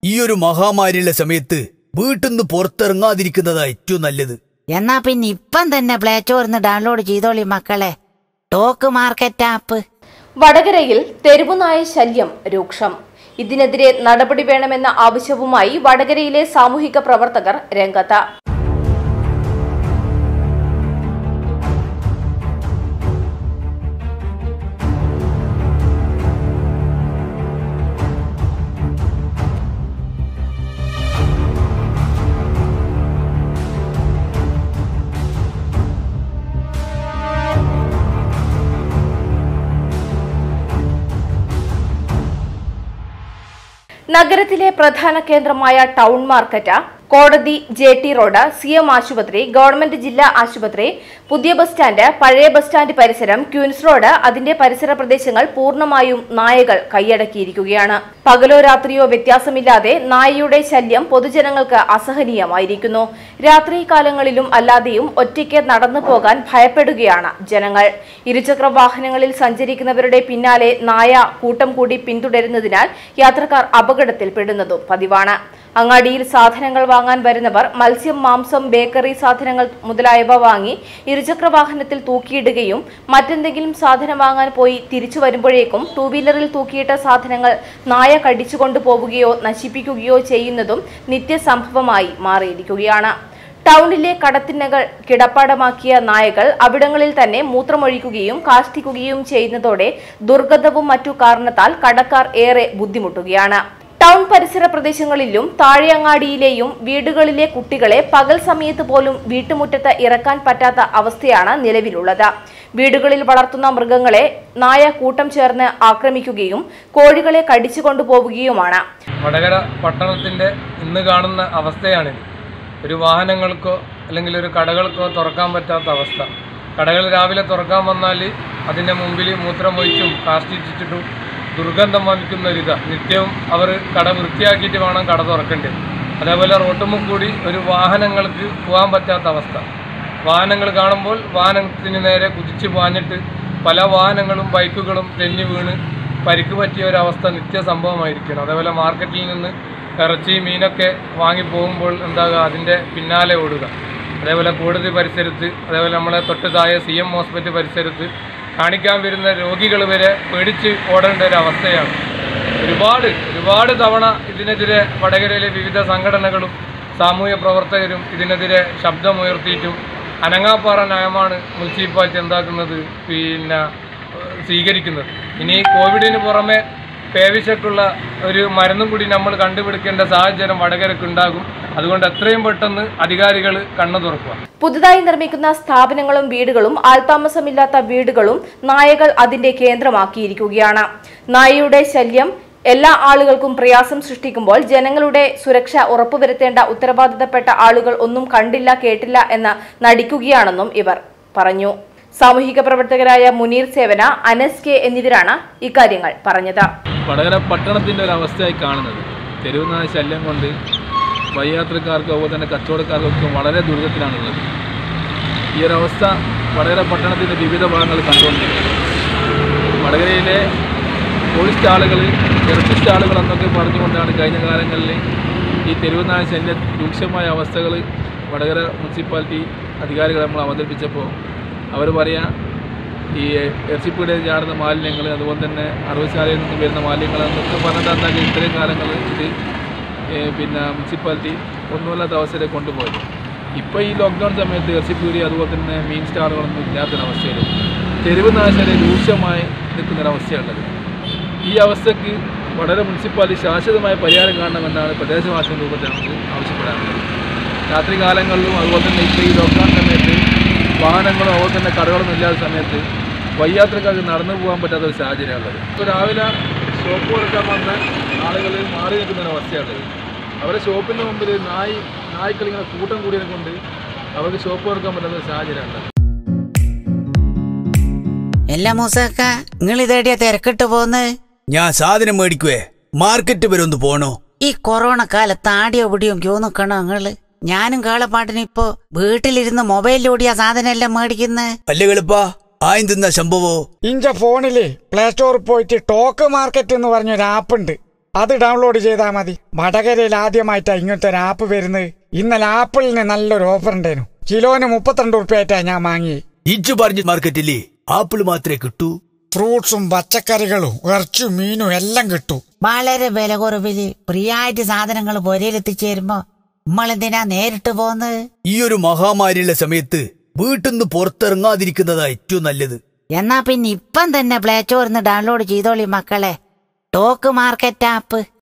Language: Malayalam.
ഈ ഒരു മഹാമാരിയുള്ള സമയത്ത് വീട്ടിൽ നിന്ന് പുറത്തിറങ്ങാതിരിക്കുന്നതാ ഏറ്റവും നല്ലത് എന്നാ പിന്നെ ഇപ്പം തന്നെ പ്ലേ സ്റ്റോറിന്ന് ഡൗൺലോഡ് ചെയ്തോളി മക്കളെ ടോക്ക് മാർക്കറ്റ് ആപ്പ് വടകരയിൽ തെരുവുനായ ശല്യം രൂക്ഷം ഇതിനെതിരെ നടപടി വേണമെന്ന ആവശ്യവുമായി വടകരയിലെ സാമൂഹിക പ്രവർത്തകർ രംഗത്ത് നഗരത്തിലെ പ്രധാന കേന്ദ്രമായ ടൗൺ മാർക്കറ്റ് കോടതി J T road C M ആശുപത്രി ഗവൺമെന്റ് ജില്ലാ ആശുപത്രി പുതിയ ബസ് സ്റ്റാൻഡ് പഴയ ബസ് സ്റ്റാൻഡ് പരിസരം ക്യൂൻസ് റോഡ് അതിന്റെ പരിസര പ്രദേശങ്ങൾ പൂർണ്ണമായും നായകൾ കൈയടക്കിയിരിക്കുകയാണ് പകലോ രാത്രിയോ വ്യത്യാസമില്ലാതെ നായയുടെ ശല്യം പൊതുജനങ്ങൾക്ക് അസഹനീയമായിരിക്കുന്നു രാത്രി കാലങ്ങളിലും അല്ലാതെയും ഒറ്റയ്ക്ക് നടന്നു പോകാൻ ഭയപ്പെടുകയാണ് ജനങ്ങൾ ഇരുചക്ര വാഹനങ്ങളിൽ സഞ്ചരിക്കുന്നവരുടെ പിന്നാലെ നായ കൂട്ടം കൂടി പിന്തുടരുന്നതിനാൽ യാത്രക്കാർ അപകടത്തിൽപ്പെടുന്നതും പതിവാണ് അങ്ങാടിയിൽ സാധനങ്ങൾ വാങ്ങാൻ വരുന്നവർ മത്സ്യം മാംസം ബേക്കറി സാധനങ്ങൾ മുതലായവ വാങ്ങി ഇരുചക്ര വാഹനത്തിൽ തൂക്കിയിടുകയും മറ്റെന്തെങ്കിലും സാധനം വാങ്ങാൻ പോയി തിരിച്ചു വരുമ്പോഴേക്കും ടൂ വീലറിൽ തൂക്കിയിട്ട സാധനങ്ങൾ നായ കടിച്ചുകൊണ്ടു പോവുകയോ നശിപ്പിക്കുകയോ ചെയ്യുന്നതും നിത്യസംഭവമായി മാറിയിരിക്കുകയാണ് ടൗണിലെ കടത്തിനകൾ കിടപ്പാടമാക്കിയ നായകൾ അവിടങ്ങളിൽ തന്നെ മൂത്രമൊഴിക്കുകയും കാഷ്ടിക്കുകയും ചെയ്യുന്നതോടെ ദുർഗന്ധവും മറ്റു കാരണത്താൽ കടക്കാർ ഏറെ ബുദ്ധിമുട്ടുകയാണ് ടൗൺ പരിസര പ്രദേശങ്ങളിലും താഴെയങ്ങാടിയിലെയും വീടുകളിലെ കുട്ടികളെ പകൽ സമയത്ത് പോലും വീട്ടുമുറ്റത്ത് ഇറക്കാൻ പറ്റാത്ത അവസ്ഥയാണ് നിലവിലുള്ളത് വീടുകളിൽ വളർത്തുന്ന മൃഗങ്ങളെ നായ കൂട്ടം ചേർന്ന് ആക്രമിക്കുകയും കോഴികളെ കടിച്ചുകൊണ്ടു പോവുകയുമാണ് വടകര പട്ടണത്തിൻ്റെ ഇന്ന് കാണുന്ന അവസ്ഥയാണിത് ഒരു വാഹനങ്ങൾക്കോ അല്ലെങ്കിൽ ഒരു കടകൾക്കോ തുറക്കാൻ പറ്റാത്ത അവസ്ഥ കടകൾ രാവിലെ തുറക്കാൻ വന്നാൽ അതിൻ്റെ മുമ്പിൽ മൂത്രം ഒഴിച്ചും കാഷ്ടിച്ചിട്ടും ദുർഗന്ധം വമിക്കുന്ന ഒരിതാ നിത്യവും അവർ കട വൃത്തിയാക്കിയിട്ട് വേണം കട തുറക്കേണ്ടത് അതേപോലെ റോട്ടുമും കൂടി ഒരു വാഹനങ്ങൾക്ക് പോകാൻ പറ്റാത്ത അവസ്ഥ വാഹനങ്ങൾ കാണുമ്പോൾ വാഹനത്തിന് നേരെ കുതിച്ച് പാഞ്ഞിട്ട് പല വാഹനങ്ങളും ബൈക്കുകളും തെന്നി വീണ് പരിക്ക് പറ്റിയ ഒരവസ്ഥ നിത്യസംഭവമായിരിക്കണം അതേപോലെ മാർക്കറ്റിൽ നിന്ന് ഇറച്ചി മീനൊക്കെ വാങ്ങി പോകുമ്പോൾ എന്താകുക അതിൻ്റെ പിന്നാലെ ഓടുക അതേപോലെ കോടതി പരിസരത്ത് അതേപോലെ നമ്മളെ തൊട്ട് താഴെ സി എം ഹോസ്പിറ്റൽ പരിസരത്ത് കാണിക്കാൻ വരുന്ന രോഗികൾ വരെ പേടിച്ച് ഓടേണ്ട ഒരു അവസ്ഥയാണ് ഒരുപാട് ഒരുപാട് തവണ ഇതിനെതിരെ വടകരയിലെ വിവിധ സംഘടനകളും സാമൂഹ്യ പ്രവർത്തകരും ഇതിനെതിരെ ശബ്ദമുയർത്തിയിട്ടും അനങ്ങാപ്പാറ നയമാണ് മുനിസിപ്പാലിറ്റി എന്താക്കുന്നത് പിന്നെ ഏഹ്, സ്വീകരിക്കുന്നത് ഇനി കോവിഡിന് പുറമെ പേവിശക്കുള്ള ഒരു മരുന്നും കൂടി നമ്മൾ കണ്ടുപിടിക്കേണ്ട സാഹചര്യം വടകരക്ക് ഉണ്ടാകും അതുകൊണ്ട് എത്രയും പെട്ടെന്ന് അധികാരികൾ കണ്ണു തുറക്കുക പുതുതായി നിർമ്മിക്കുന്ന സ്ഥാപനങ്ങളും വീടുകളും ആൾതാമസമില്ലാത്ത വീടുകളും നായകൾ അതിന്റെ കേന്ദ്രമാക്കിയിരിക്കുകയാണ് നായയുടെ ശല്യം എല്ലാ ആളുകൾക്കും പ്രയാസം സൃഷ്ടിക്കുമ്പോൾ ജനങ്ങളുടെ സുരക്ഷ ഉറപ്പുവരുത്തേണ്ട ഉത്തരവാദിത്തപ്പെട്ട ആളുകൾ ഒന്നും കണ്ടില്ല കേട്ടില്ല എന്ന് നടിക്കുകയാണെന്നും ഇവർ പറഞ്ഞു സാമൂഹിക പ്രവർത്തകരായ മുനീർ സേവന അനസ് കെ എന്നിവരാണ് ഇക്കാര്യങ്ങൾ പറഞ്ഞത് വടകര പട്ടണത്തിൻ്റെ ഒരു അവസ്ഥയായി കാണുന്നത് തെരുവുനായ ശല്യം കൊണ്ട് വഴിയാത്രക്കാർക്കും അതുപോലെ തന്നെ കച്ചവടക്കാർക്കൊക്കെ വളരെ ദുരിതത്തിലാണുള്ളത് ഈ ഒരു അവസ്ഥ വടകര പട്ടണത്തിൻ്റെ വിവിധ ഭാഗങ്ങൾ കണ്ടുകൊണ്ടിരിക്കുന്നു വടകരയിലെ പോലീസ് സ്റ്റാളുകൾ ഇറച്ചി സ്റ്റാളുകൾ എന്നൊക്കെ പറഞ്ഞുകൊണ്ടാണ് കഴിഞ്ഞ കാലങ്ങളിൽ ഈ തെരുവുനായ ശല്യ രൂക്ഷമായ അവസ്ഥകൾ വടകര മുനിസിപ്പാലിറ്റി അധികാരികൾ നമ്മൾ അവതരിപ്പിച്ചപ്പോൾ അവർ പറയാ ഈ ഇറച്ചിപ്പീടിയിൽ ചാടുന്ന മാലിന്യങ്ങൾ അതുപോലെ തന്നെ അറുപശാലയിൽ നിന്ന് വരുന്ന മാലിന്യങ്ങൾ എന്നൊക്കെ പറഞ്ഞിട്ട് എന്താക്കി ഇത്രയും കാലങ്ങൾ ഇത് ഏ, പിന്നെ മുനിസിപ്പാലിറ്റി ഒന്നുമില്ലാത്ത അവസ്ഥയിൽ കൊണ്ടുപോയത് ഇപ്പോൾ ഈ ലോക്ക്ഡൗൺ സമയത്ത് ഇറച്ചിപ്പീടി അതുപോലെ തന്നെ മീൻ സ്റ്റാളുകളൊന്നും ഇല്ലാത്തൊരവസ്ഥയിൽ തെരുവ് നാശരെ രൂക്ഷമായി നിൽക്കുന്നൊരവസ്ഥയുള്ളത് ഈ അവസ്ഥയ്ക്ക് വളരെ മുനിസിപ്പാലിറ്റി ശാശ്വതമായ പരിഹാരം കാണണമെന്നാണ് പ്രദേശവാസികൾ രൂപത്തിൽ നമുക്ക് ആവശ്യപ്പെടാനുള്ളത് രാത്രി കാലങ്ങളിലും അതുപോലെ തന്നെ ഇപ്പോൾ ഈ ലോക്ക്ഡൗൺ സമയത്ത് വാഹനങ്ങളും അതുപോലെ തന്നെ കടകളൊന്നും ഇല്ലാത്ത സമയത്ത് വയ്യാത്രക്കാർക്ക് നടന്നു പോകാൻ പറ്റാത്ത ഒരു സാഹചര്യമുള്ളത് ഇപ്പോൾ രാവിലെ ഷോപ്പ് കൊടുക്കാൻ വന്ന ആളുകൾ മാറി നിൽക്കുന്ന ഒരു അവസ്ഥയുള്ളത് അവരെ ഷോപ്പിൻ്റെ മുമ്പിൽ നായ് നായ്ക്കൾ ഇങ്ങനെ കൂട്ടം കൂടിയതിനെ കൊണ്ട് അവർക്ക് ഷോപ്പ് തുറക്കാൻ പറ്റാത്ത ഒരു സാഹചര്യമുള്ളത് എല്ലാ മൂസക്ക നിങ്ങൾ ഇതേടിയ തിരക്കിട്ട് പോന്ന് ഞാൻ സാധനം മേടിക്കുവേ മാർക്കറ്റ് വരെ ഒന്ന് പോണോ ഈ കൊറോണ കാലത്ത് ആടിയോ പിടിയോ ക്യൂ നിക്കണോ നിങ്ങള് ഞാനും കാളപ്പാട്ടിന് ഇപ്പോ വീട്ടിലിരുന്ന് മൊബൈലിലൂടിയ സാധനം എല്ലാം മേടിക്കുന്നത് അല്ലേ കളിപ്പാ ആയും തിന്ന സംഭവോ ഇഞ്ച ഫോണില് പ്ലേ സ്റ്റോറിൽ പോയിട്ട് ടോക്ക് മാർക്കറ്റ് എന്ന് പറഞ്ഞൊരു ആപ്പ് ഉണ്ട് അത് ഡൗൺലോഡ് ചെയ്താൽ മതി വടകരയിൽ ആദ്യമായിട്ടാ ഇങ്ങനത്തെ ഒരു ആപ്പ് വരുന്നത് ഇന്നലെ ആപ്പിളിന് നല്ലൊരു ഓഫർ ഉണ്ടായിരുന്നു കിലോന് മുപ്പത്തിരണ്ട് ഉറുപ്പ്യായിട്ടാ ഞാൻ വാങ്ങി ഇജ്ജ് പറഞ്ഞ മാർക്കറ്റില് ആപ്പിൾ മാത്രമേ കിട്ടൂ ഫ്രൂട്ട്സും പച്ചക്കറികളും ഇറച്ചും മീനും എല്ലാം കിട്ടും വളരെ വില കുറവില് ഫ്രീയായിട്ട് സാധനങ്ങൾ പൊരയിലെത്തിച്ചേരുമ്പോ നമ്മളെന്തിനാ നേരിട്ട് പോന്ന് ഈ ഒരു മഹാമാരിയുള്ള സമയത്ത് വീട്ടിന്ന് പുറത്തിറങ്ങാതിരിക്കുന്നതാ ഏറ്റവും നല്ലത് എന്നാ പിന്നെ ഇപ്പം തന്നെ പ്ലേ സ്റ്റോറിന്ന് ഡൗൺലോഡ് ചെയ്തോളി മക്കളെ ടോക്ക് മാർക്കറ്റ് ആപ്പ്